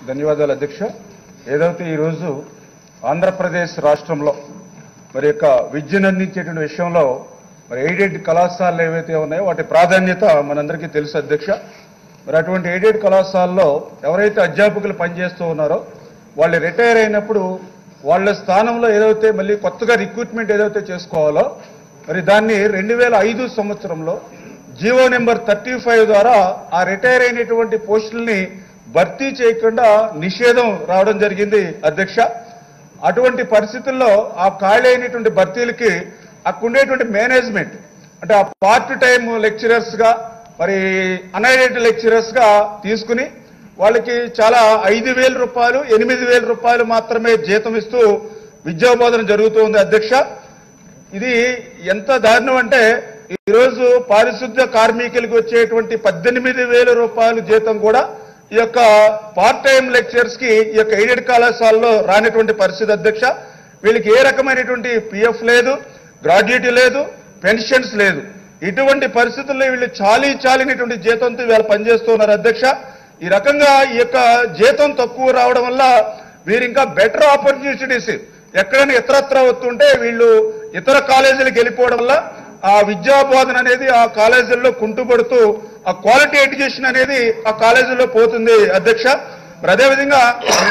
ధన్యవాదాలు అధ్యక్ష ఏదైతే ఈరోజు ఆంధ్రప్రదేశ్ రాష్ట్రంలో మరి యొక్క విద్యను అందించేటువంటి విషయంలో మరి ఎయిడెడ్ కళాశాలలు ఏవైతే ఉన్నాయో వాటి ప్రాధాన్యత మనందరికీ తెలుసు అధ్యక్ష మరి అటువంటి ఎయిడెడ్ కళాశాలలో ఎవరైతే అధ్యాపకులు పనిచేస్తూ ఉన్నారో వాళ్ళు రిటైర్ అయినప్పుడు వాళ్ళ స్థానంలో ఏదైతే మళ్ళీ కొత్తగా రిక్రూట్మెంట్ ఏదైతే చేసుకోవాలో మరి దాన్ని రెండు వేల ఐదు సంవత్సరంలో జీవో నెంబర్ థర్టీ ఫైవ్ ద్వారా ఆ రిటైర్ అయినటువంటి పోస్టుల్ని భర్తీ చేయకుండా నిషేధం రావడం జరిగింది అధ్యక్ష అటువంటి పరిస్థితుల్లో ఆ ఖాళీ అయినటువంటి భర్తీలకి అక్కడ ఉండేటువంటి మేనేజ్మెంట్ అంటే ఆ పార్ట్ టైం లెక్చరర్స్ గా మరి అన్ఎయిడెడ్ లెక్చరర్స్ గా తీసుకుని వాళ్ళకి చాలా ఐదు వేల రూపాయలు ఎనిమిది వేల రూపాయలు మాత్రమే జీతం ఇస్తూ విద్యాబోధన జరుగుతుంది అధ్యక్ష ఇది ఎంత దారుణం అంటే ఈరోజు పారిశుద్ధ్య కార్మికులకు వచ్చేటువంటి పద్దెనిమిది వేల రూపాయల జీతం కూడా ఈ యొక్క పార్ట్ టైం లెక్చర్స్ కి ఈ యొక్క ఎయిడెడ్ కళాశాలలో రానటువంటి పరిస్థితి అధ్యక్ష వీళ్ళకి ఏ రకమైనటువంటి పిఎఫ్ లేదు గ్రాడ్యుయేటీ లేదు పెన్షన్స్ లేదు ఇటువంటి పరిస్థితుల్లో వీళ్ళు చాలీ చాలినటువంటి జీతంతో వీళ్ళు పనిచేస్తున్నారు అధ్యక్ష ఈ రకంగా ఈ యొక్క జీతం తక్కువ రావడం వల్ల వీరు ఇంకా బెటర్ ఆపర్చునిటీస్ ఎక్కడైనా ఇతరత్ర వస్తుంటే వీళ్ళు ఇతర కాలేజీలకు వెళ్ళిపోవడం వల్ల ఆ విద్యా బోధన అనేది ఆ కాలేజీల్లో కుంటుపడుతూ ఆ క్వాలిటీ ఎడ్యుకేషన్ అనేది ఆ కాలేజీల్లో పోతుంది అధ్యక్ష మరి అదేవిధంగా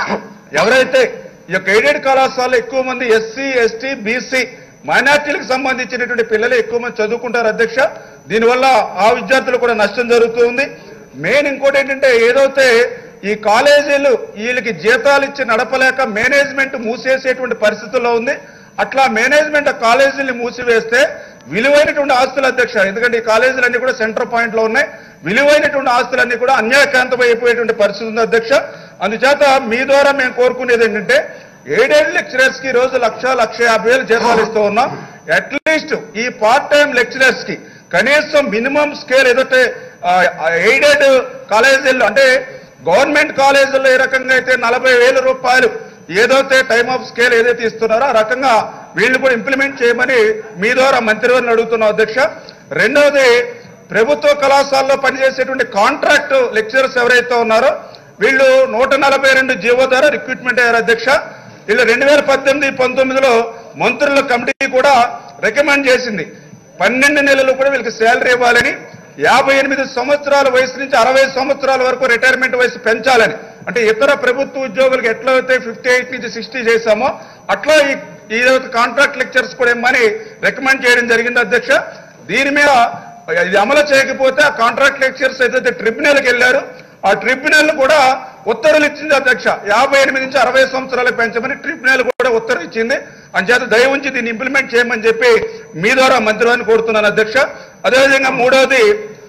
ఎవరైతే ఈ యొక్క ఎయిడెడ్ కళాశాలలో ఎక్కువ మంది ఎస్సీ ఎస్టీ బీసీ మైనార్టీలకు సంబంధించినటువంటి పిల్లలు ఎక్కువ మంది చదువుకుంటారు అధ్యక్ష దీనివల్ల ఆ విద్యార్థులు కూడా నష్టం జరుగుతుంది మెయిన్ ఇంకోటి ఏంటంటే ఏదైతే ఈ కాలేజీలు వీళ్ళకి జీతాలు ఇచ్చి నడపలేక మేనేజ్మెంట్ మూసేసేటువంటి పరిస్థితుల్లో ఉంది అట్లా మేనేజ్మెంట్ ఆ కాలేజీని మూసివేస్తే విలువైనటువంటి ఆస్తులు అధ్యక్ష ఎందుకంటే ఈ కాలేజీలన్నీ కూడా సెంటర్ పాయింట్ లో ఉన్నాయి విలువైనటువంటి ఆస్తులన్నీ కూడా అన్యాయకాంతం అయిపోయేటువంటి పరిస్థితి ఉంది అధ్యక్ష అందుచేత మీ ద్వారా మేము కోరుకునేది ఏంటంటే ఏడేళ్ళు లెక్చరర్స్ కి ఈ రోజు లక్ష లక్ష యాభై వేలు జీతాలు ఇస్తూ ఉన్నాం అట్లీస్ట్ ఈ పార్ట్ టైం లెక్చరర్స్ కి కనీసం మినిమం స్కేల్ ఏదైతే ఎయిడెడ్ కాలేజీల్లో అంటే గవర్నమెంట్ కాలేజీల్లో ఏ రకంగా అయితే నలభై వేల రూపాయలు ఏదైతే టైమ్ ఆఫ్ స్కేల్ ఏదైతే ఇస్తున్నారో ఆ రకంగా వీళ్ళు కూడా ఇంప్లిమెంట్ చేయమని మీ ద్వారా మంత్రివర్ని అడుగుతున్నాం అధ్యక్ష రెండవది ప్రభుత్వ కళాశాలలో పనిచేసేటువంటి కాంట్రాక్ట్ లెక్చరర్స్ ఎవరైతే ఉన్నారో వీళ్ళు నూట నలభై రెండు జీవో ద్వారా రిక్రూట్మెంట్ అయ్యారు అధ్యక్ష వీళ్ళు రెండు వేల పద్దెనిమిది పంతొమ్మిదిలో మంత్రుల కమిటీ కూడా రికమెండ్ చేసింది పన్నెండు నెలలు కూడా వీళ్ళకి శాలరీ ఇవ్వాలని యాభై ఎనిమిది సంవత్సరాల వయసు నుంచి అరవై సంవత్సరాల వరకు రిటైర్మెంట్ వయసు పెంచాలని అంటే ఇతర ప్రభుత్వ ఉద్యోగులకు ఎట్లయితే ఫిఫ్టీ ఎయిట్ నుంచి సిక్స్టీ చేశామో అట్లా ఈ- ఈ కాంట్రాక్ట్ లెక్చర్స్ కూడా ఇమ్మని రికమెండ్ చేయడం జరిగింది అధ్యక్ష దీని మీద ఇది అమలు చేయకపోతే ఆ కాంట్రాక్ట్ లెక్చర్స్ ఏదైతే ట్రిబ్యునల్కి వెళ్ళారు ఆ ట్రిబ్యునల్ కూడా ఉత్తర్వులు ఇచ్చింది అధ్యక్ష యాభై ఎనిమిది నుంచి అరవై సంవత్సరాలకు పెంచమని ట్రిబ్యునల్ కూడా ఉత్తర్వు ఇచ్చింది అంచేత దయ ఉంచి దీన్ని ఇంప్లిమెంట్ చేయమని చెప్పి మీ ద్వారా మంత్రివారిని కోరుతున్నాను అధ్యక్ష అదేవిధంగా మూడవది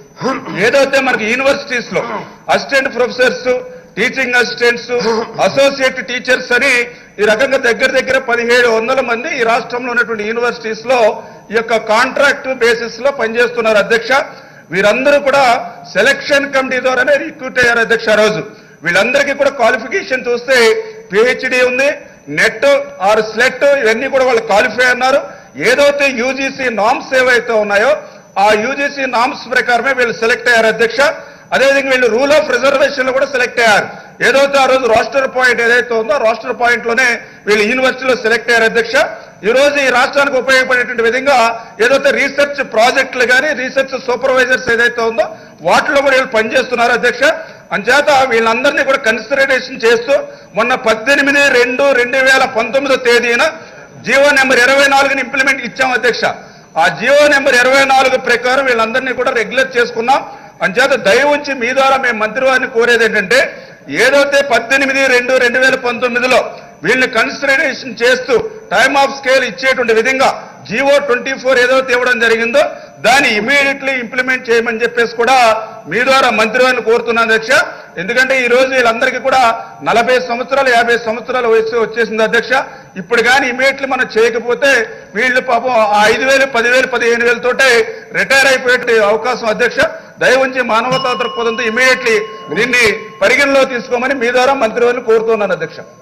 ఏదైతే మనకి యూనివర్సిటీస్ లో assistant professors teaching assistants associate teachers అని ఈ రకంగా దగ్గర దగ్గర పదిహేడు వందల మంది ఈ రాష్ట్రంలో ఉన్నటువంటి యూనివర్సిటీస్ లో ఈ యొక్క కాంట్రాక్ట్ బేసిస్ లో పనిచేస్తున్నారు అధ్యక్ష వీరందరూ కూడా సెలక్షన్ కమిటీ ద్వారానే రిక్రూట్ అయ్యారు అధ్యక్ష ఆ రోజు వీళ్ళందరికీ కూడా క్వాలిఫికేషన్ చూస్తే పిహెచ్డి ఉంది నెట్ ఆర్ స్లెట్ ఇవన్నీ కూడా వాళ్ళు క్వాలిఫై అన్నారు ఏదైతే యూజీసీ నామ్స్ ఏవైతే ఉన్నాయో ఆ యూజీసీ నామ్స్ ప్రకారమే వీళ్ళు సెలెక్ట్ అయ్యారు అధ్యక్ష అదేవిధంగా వీళ్ళు రూల్ ఆఫ్ రిజర్వేషన్ లో కూడా సెలెక్ట్ అయ్యారు ఏదైతే ఆ రోజు రోస్టర్ పాయింట్ ఏదైతే ఉందో రోస్టర్ పాయింట్ లోనే వీళ్ళు యూనివర్సిటీలో సెలెక్ట్ అయ్యారు అధ్యక్ష ఈ రోజు ఈ రాష్ట్రానికి ఉపయోగపడేటువంటి విధంగా ఏదైతే రీసెర్చ్ ప్రాజెక్టులు కానీ రీసెర్చ్ సూపర్వైజర్స్ ఏదైతే ఉందో వాటిలో కూడా వీళ్ళు పనిచేస్తున్నారు అధ్యక్ష అంచేత వీళ్ళందరినీ కూడా కన్సిడరేషన్ చేస్తూ మొన్న పద్దెనిమిది రెండు రెండు వేల పంతొమ్మిదో తేదీన జీవో నెంబర్ ఇరవై నాలుగుని ఇంప్లిమెంట్ ఇచ్చాం అధ్యక్ష ఆ జీవో నెంబర్ ఇరవై నాలుగు ప్రకారం వీళ్ళందరినీ కూడా రెగ్యులర్ చేసుకున్నాం అంచేత దయ ఉంచి మీ ద్వారా మేము మంత్రివారిని కోరేది ఏంటంటే ఏదైతే పద్దెనిమిది రెండు రెండు వేల పంతొమ్మిదిలో వీళ్ళని కన్సిడరేషన్ చేస్తూ టైమ్ ఆఫ్ స్కేల్ ఇచ్చేటువంటి విధంగా జీవో ట్వంటీ ఫోర్ ఏదైతే ఇవ్వడం జరిగిందో దాన్ని ఇమీడియట్లీ ఇంప్లిమెంట్ చేయమని చెప్పేసి కూడా మీ ద్వారా మంత్రివారిని కోరుతున్నాను అధ్యక్ష ఎందుకంటే ఈ రోజు వీళ్ళందరికీ కూడా నలభై సంవత్సరాలు యాభై సంవత్సరాల వయసు వచ్చేసింది అధ్యక్ష ఇప్పుడు కానీ ఇమీడియట్లీ మనం చేయకపోతే వీళ్ళు పాపం ఆ ఐదు వేలు పదివేలు పదిహేను వేలతోటే రిటైర్ అయిపోయే అవకాశం అధ్యక్ష దయ ఉంచి మానవతా దృక్పథంతో ఇమీడియట్లీ దీన్ని పరిగణలో తీసుకోమని మీ ద్వారా మంత్రివారిని కోరుతున్నాను అధ్యక్ష